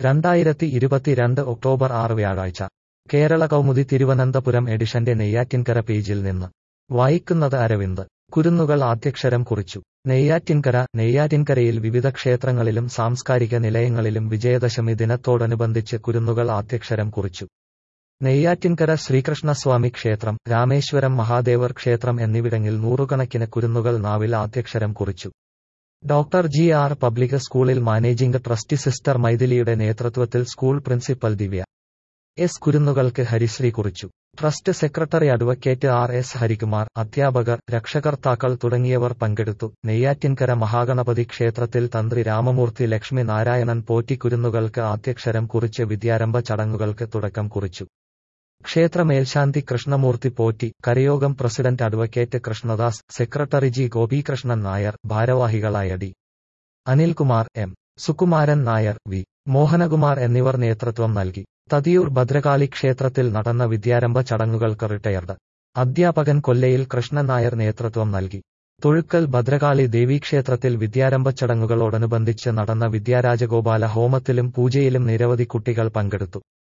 രണ്ടായിരത്തി ഇരുപത്തിരണ്ട് ഒക്ടോബർ ആറ് വ്യാഴാഴ്ച കേരള കൗമുദി തിരുവനന്തപുരം എഡിഷന്റെ നെയ്യാറ്റിൻകര പേജിൽ നിന്ന് വായിക്കുന്നത് അരവിന്ദ് കുരുന്നുകൾ ആദ്യക്ഷരം കുറിച്ചു നെയ്യാറ്റിൻകര നെയ്യാറ്റിൻകരയിൽ വിവിധ ക്ഷേത്രങ്ങളിലും സാംസ്കാരിക നിലയങ്ങളിലും വിജയദശമി ദിനത്തോടനുബന്ധിച്ച് കുരുന്നുകൾ ആദ്യക്ഷരം കുറിച്ചു നെയ്യാറ്റിൻകര ശ്രീകൃഷ്ണസ്വാമി ക്ഷേത്രം രാമേശ്വരം മഹാദേവർ ക്ഷേത്രം എന്നിവിടങ്ങളിൽ നൂറുകണക്കിന് കുരുന്നുകൾ നാവിൽ ആദ്യക്ഷരം കുറിച്ചു ഡോക്ടർ ജി ആർ പബ്ലിക് സ്കൂളിൽ മാനേജിംഗ് ട്രസ്റ്റി സിസ്റ്റർ മൈഥിലിയുടെ നേതൃത്വത്തിൽ സ്കൂൾ പ്രിൻസിപ്പൽ ദിവ്യ എസ് കുരുന്നുകൾക്ക് ഹരിശ്രീ കുറിച്ചു trust secretary advocate R S Harikumar അധ്യാപകർ രക്ഷകർത്താക്കൾ തുടങ്ങിയവർ പങ്കെടുത്തു നെയ്യാറ്റിൻകര മഹാഗണപതി ക്ഷേത്രത്തിൽ തന്ത്രി രാമമൂർത്തി ലക്ഷ്മി നാരായണൻ പോറ്റി കുരുന്നുകൾക്ക് ആദ്യക്ഷരം കുറിച്ച് വിദ്യാരംഭ ചടങ്ങുകൾക്ക് തുടക്കം കുറിച്ചു ക്ഷേത്ര മേൽശാന്തി കൃഷ്ണമൂർത്തി പോറ്റി കരയോഗം president advocate Krishnadas secretary G Gopikrishnan Nair ഭാരവാഹികളായ D Anilkumar M Sukumaran Nair V Mohanakumar എന്നിവർ നേതൃത്വം നൽകി തതിയൂർ ഭദ്രകാളി ക്ഷേത്രത്തിൽ നടന്ന വിദ്യാരംഭ ചടങ്ങുകൾക്ക് റിട്ടയർഡ് അധ്യാപകൻ കൊല്ലയിൽ കൃഷ്ണൻ നായർ നേതൃത്വം നൽകി തൊഴുക്കൽ ഭദ്രകാളി ദേവീക്ഷേത്രത്തിൽ വിദ്യാരംഭ ചടങ്ങുകളോടനുബന്ധിച്ച് നടന്ന വിദ്യാരാജഗോപാല ഹോമത്തിലും പൂജയിലും നിരവധി കുട്ടികൾ പങ്കെടുത്തു